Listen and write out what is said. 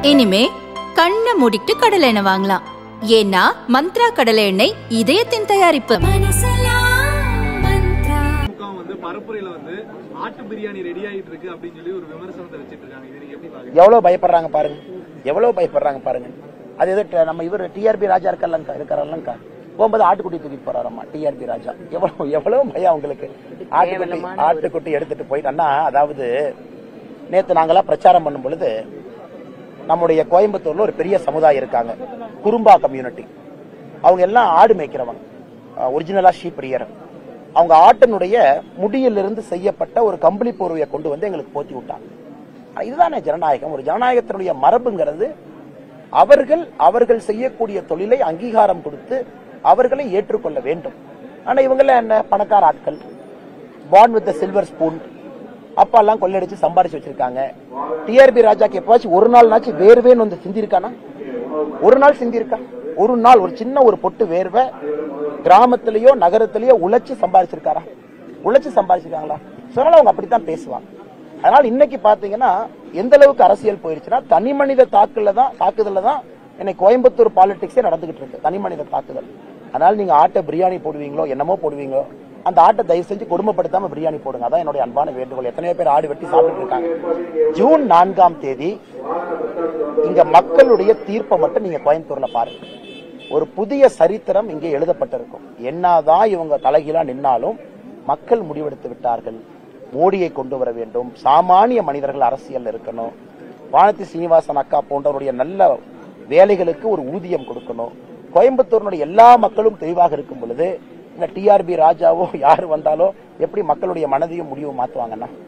இனிமே கண்ணை மூடிட்டு கடலை எண்ணெய் வாங்கலாம் ஏன்னா மந்த்ரா கடலை எண்ணெய் இதயத்தின் தயாரிப்பு திமுக வந்து பரப்புரையில வந்து ஆட்டு பிரியாணி ரெடி ஆயிட்டு இருக்கு அப்படின்னு சொல்லி ஒரு விமர்சனத்தை வச்சிட்டு இருக்காங்க இது நீங்க எப்படி பாக்குறீங்க எவ்வளவு பயப்படுறாங்க பாருங்க எவ்வளவு பயப்படுறாங்க பாருங்க அது எதோ ட- நம்ம இவர் டிஆர்பி ராஜா இருக்கலங்கா இருக்காரல்லங்கா போகும்போது ஆட்டுக்குட்டி தூக்கிட்டு போறாராமா டிஆர்பி ராஜா எவ்வளவு எவ்வளவு பயம் அவங்களுக்கு ஆட்டுக்குட்டி ஆட்டுக்குட்டி எடுத்துட்டு போயிட்டு அண்ணா அதாவது நேத்து நாங்கெல்லாம் பிரச்சாரம் பண்ணும் பொழுது நம்முடைய கோயம்புத்தூர்ல ஒரு பெரிய சமுதாயம் இருக்காங்க குறும்பா கம்யூனிட்டி அவங்க எல்லாம் ஆடு மேய்க்கிறவங்க ஒரிஜினலா ஷீப் ரியர் அவங்க ஆட்டினுடைய முடியிலிருந்து செய்யப்பட்ட ஒரு கம்பளி போர்வையை கொண்டு வந்து எங்களுக்கு போத்தி விட்டாங்க இதுதானே ஜனநாயகம் ஒரு ஜனநாயகத்தினுடைய மரபுங்கிறது அவர்கள் அவர்கள் செய்யக்கூடிய தொழிலை அங்கீகாரம் கொடுத்து அவர்களை ஏற்றுக்கொள்ள வேண்டும் ஆனா இவங்கள என்ன பணக்கார ஆட்கள் பார்ன் வித் சில்வர் ஸ்பூன் அப்பா எல்லாம் கொள்ளையடிச்சு சம்பாரிச்சு வச்சிருக்காங்க டிஆர்பி ராஜாக்கு எப்பவாச்சும் ஒரு நாள்னாச்சும் வேர்வேன்னு வந்து சிந்திருக்கானா ஒரு நாள் சிந்திருக்கா ஒரு நாள் ஒரு சின்ன ஒரு பொட்டு வேர்வை கிராமத்திலேயோ நகரத்திலேயோ உழைச்சு சம்பாரிச்சிருக்காரா உழைச்சு சம்பாரிச்சிருக்காங்களா சொன்னாலும் அவங்க அப்படித்தான் பேசுவாங்க அதனால இன்னைக்கு பாத்தீங்கன்னா எந்த அளவுக்கு அரசியல் போயிருச்சுன்னா தனி மனித தாக்குல தான் தாக்குதல்ல தான் இன்னைக்கு கோயம்புத்தூர் பாலிடிக்ஸே நடந்துகிட்டு இருக்கு தனி மனித தாக்குதல் அதனால நீங்க ஆட்டை பிரியாணி போடுவீங்களோ என்னமோ போடுவீங்களோ அந்த ஆட்டை தயவு செஞ்சு கொடுமைப்படுத்தாம பிரியாணி போடுங்க அதான் என்னுடைய அன்பான வேண்டுகோள் எத்தனையோ பேர் ஆடு வெட்டி சாப்பிட்டு இருக்காங்க ஜூன் நான்காம் தேதி இங்க மக்களுடைய தீர்ப்பை மட்டும் நீங்க கோயம்புத்தூர்ல பாருங்க ஒரு புதிய சரித்திரம் இங்கே எழுதப்பட்டிருக்கும் என்னதான் இவங்க தலைகீழா நின்னாலும் மக்கள் முடிவெடுத்து விட்டார்கள் மோடியை கொண்டு வர வேண்டும் சாமானிய மனிதர்கள் அரசியல் இருக்கணும் வானதி சீனிவாசன் அக்கா போன்றவருடைய நல்ல வேலைகளுக்கு ஒரு ஊதியம் கொடுக்கணும் கோயம்புத்தூரினுடைய எல்லா மக்களும் தெளிவாக இருக்கும் பொழுது இந்த டிஆர்பி ராஜாவோ யார் வந்தாலும் எப்படி மக்களுடைய மனதையும் முடிவும் மாத்துவாங்கன்னா